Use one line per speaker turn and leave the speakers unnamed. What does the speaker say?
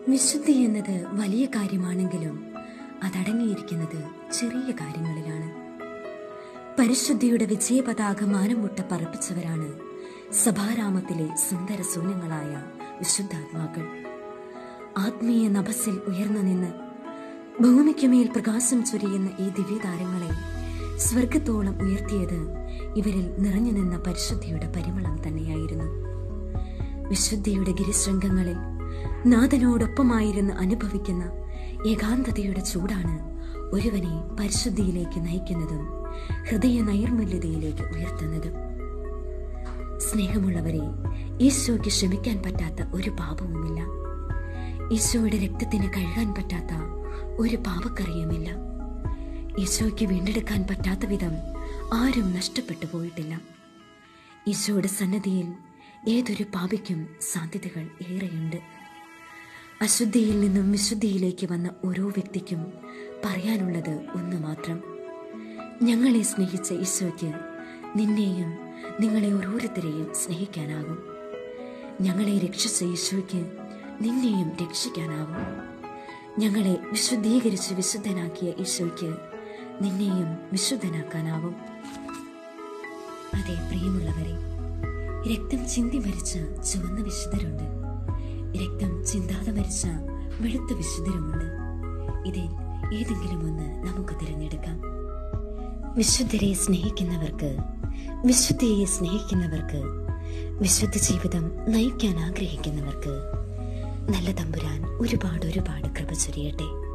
വിശുദ്ധി എന്നത് വലിയ കാര്യമാണെങ്കിലും അതടങ്ങിയിരിക്കുന്നത് ചെറിയ കാര്യങ്ങളിലാണ് പരിശുദ്ധിയുടെ വിജയപതാക മാനം മുട്ട പറപ്പിച്ചവരാണ് സഭാരാമത്തിലെ സുന്ദര സൂനങ്ങളായ വിശുദ്ധാത്മാക്കൾ ആത്മീയ നഭസിൽ ഉയർന്നു നിന്ന് ഭൂമിക്കുമേൽ പ്രകാശം ചൊരിയുന്ന ഈ ദിവ്യതാരങ്ങളെ സ്വർഗത്തോളം ഉയർത്തിയത് ഇവരിൽ നിറഞ്ഞു നിന്ന പരിശുദ്ധിയുടെ പരിമളം തന്നെയായിരുന്നു വിശുദ്ധിയുടെ ഗിരിശൃംഗങ്ങളിൽ നാഥനോടൊപ്പമായിരുന്ന് അനുഭവിക്കുന്ന ഏകാന്തതയുടെ ചൂടാണ് ഒരുവനെ പരിശുദ്ധിയിലേക്ക് നയിക്കുന്നതും ഹൃദയ നൈർമല്യതയിലേക്ക് ഉയർത്തുന്നതും സ്നേഹമുള്ളവരെ ഈശോയ്ക്ക് ക്ഷമിക്കാൻ പറ്റാത്ത ഒരു പാപവുമില്ല ഈശോയുടെ രക്തത്തിന് കഴുകാൻ പറ്റാത്ത ഒരു പാപക്കറിയുമില്ല ഈശോയ്ക്ക് വീണ്ടെടുക്കാൻ പറ്റാത്ത വിധം ആരും നഷ്ടപ്പെട്ടു പോയിട്ടില്ല ഈശോയുടെ സന്നദ്ധിയിൽ ഏതൊരു പാപിക്കും സാധ്യതകൾ ഏറെയുണ്ട് അശുദ്ധിയിൽ നിന്നും വിശുദ്ധിയിലേക്ക് വന്ന ഓരോ വ്യക്തിക്കും പറയാനുള്ളത് ഒന്ന് മാത്രം ഞങ്ങളെ സ്നേഹിച്ച ഈശോയ്ക്ക് നിന്നെയും നിങ്ങളെ ഓരോരുത്തരെയും സ്നേഹിക്കാനാകും ഞങ്ങളെ രക്ഷിച്ച ഈശോയ്ക്ക് നിന്നെയും രക്ഷിക്കാനാവും ഞങ്ങളെ വിശുദ്ധീകരിച്ച് വിശുദ്ധനാക്കിയ ഈശോയ്ക്ക് നിന്നെയും വിശുദ്ധനാക്കാനാവും അതെ പ്രിയമുള്ളവരെ രക്തം ചിന്തി മരിച്ച ചുവന്ന വിശുദ്ധരുണ്ട് രക്തം ചിന്താതെ മരിച്ച വെളുത്ത വിശുദ്ധരുമുണ്ട് ഇതിൽ ഏതെങ്കിലും ഒന്ന് നമുക്ക് തിരഞ്ഞെടുക്കാം വിശുദ്ധരെ സ്നേഹിക്കുന്നവർക്ക് വിശുദ്ധിയെ സ്നേഹിക്കുന്നവർക്ക് വിശുദ്ധ ജീവിതം നയിക്കാൻ ആഗ്രഹിക്കുന്നവർക്ക് നല്ല തമ്പുരാൻ ഒരുപാട് ഒരുപാട് കൃപ ചൊരിയട്ടെ